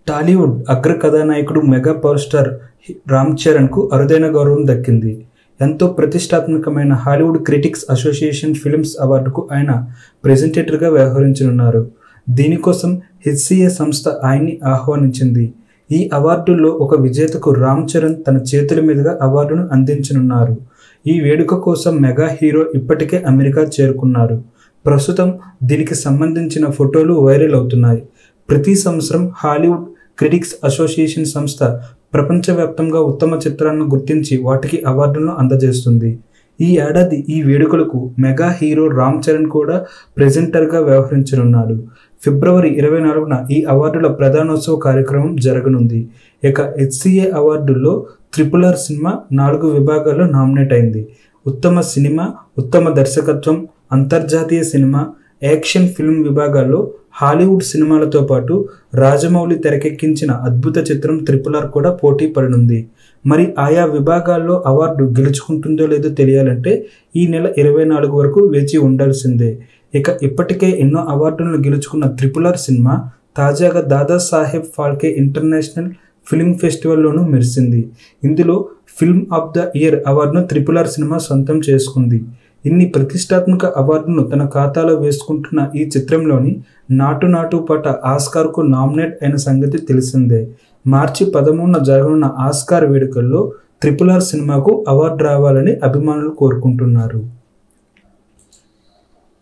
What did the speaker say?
టాలీవుడ్ అగ్ర కథానాయకుడు mega power star Ram చరణ్కు అరుదైన గౌరవం దక్కింది ఎంతో ప్రతిష్టాత్మకమైన హాలీవుడ్ క్రిటిక్స్ అసోసియేషన్ ఫిల్మ్స్ అవార్డుకు ఆయన ప్రెజెంటేటర్గా వ్యవహరించనున్నారు దీనికోసం హెచ్సిఏ సంస్థ ఆయన్ని ఆహ్వానించింది ఈ అవార్డుల్లో ఒక విజేతకు రామ్ చరణ్ తన చేతుల మీదుగా అవార్డును అందించనున్నారు ఈ వేడుక కోసం మెగా హీరో ఇప్పటికే అమెరికా చేరుకున్నారు ప్రస్తుతం దీనికి సంబంధించిన ఫోటోలు వైరల్ అవుతున్నాయి ప్రతి సంవత్సరం హాలీవుడ్ క్రిటిక్స్ అసోసియేషన్ సంస్థ ప్రపంచవ్యాప్తంగా ఉత్తమ చిత్రాలను గుర్తించి వాటికి అవార్డులను అందజేస్తుంది ఈ ఏడాది ఈ వేడుకలకు మెగా హీరో రామ్ చరణ్ కూడా ప్రెజెంటర్గా వ్యవహరించనున్నాడు ఫిబ్రవరి ఇరవై నాలుగున ఈ అవార్డుల ప్రధానోత్సవ కార్యక్రమం జరగనుంది ఇక హెచ్సిఏ అవార్డుల్లో త్రిపుల్ ఆర్ సినిమా నాలుగు విభాగాల్లో నామినేట్ అయింది ఉత్తమ సినిమా ఉత్తమ దర్శకత్వం అంతర్జాతీయ సినిమా యాక్షన్ ఫిల్మ్ విభాగాల్లో హాలీవుడ్ సినిమాలతో పాటు రాజమౌళి తెరకెక్కించిన అద్భుత చిత్రం త్రిపుల్ ఆర్ కూడా పోటీ పడనుంది మరి ఆయా విభాగాల్లో అవార్డు గెలుచుకుంటుందో లేదో తెలియాలంటే ఈ నెల ఇరవై నాలుగు వరకు వేచి ఉండాల్సిందే ఇక ఇప్పటికే ఎన్నో అవార్డులను గెలుచుకున్న త్రిపుల్ ఆర్ సినిమా తాజాగా దాదాసాహెబ్ ఫాల్కే ఇంటర్నేషనల్ ఫిల్మ్ ఫెస్టివల్లోనూ మెరిసింది ఇందులో ఫిల్మ్ ఆఫ్ ద ఇయర్ అవార్డును త్రిపుల్ ఆర్ సినిమా సొంతం చేసుకుంది ఇన్ని ప్రతిష్టాత్మక అవార్డును తన ఖాతాలో వేసుకుంటున్న ఈ చిత్రంలోని నాటు నాటు పాట ఆస్కార్కు నామినేట్ అయిన సంగతి తెలిసిందే మార్చి పదమూడున జరగనున్న ఆస్కార్ వేడుకల్లో త్రిపుల్ ఆర్ సినిమాకు అవార్డు రావాలని అభిమానులు కోరుకుంటున్నారు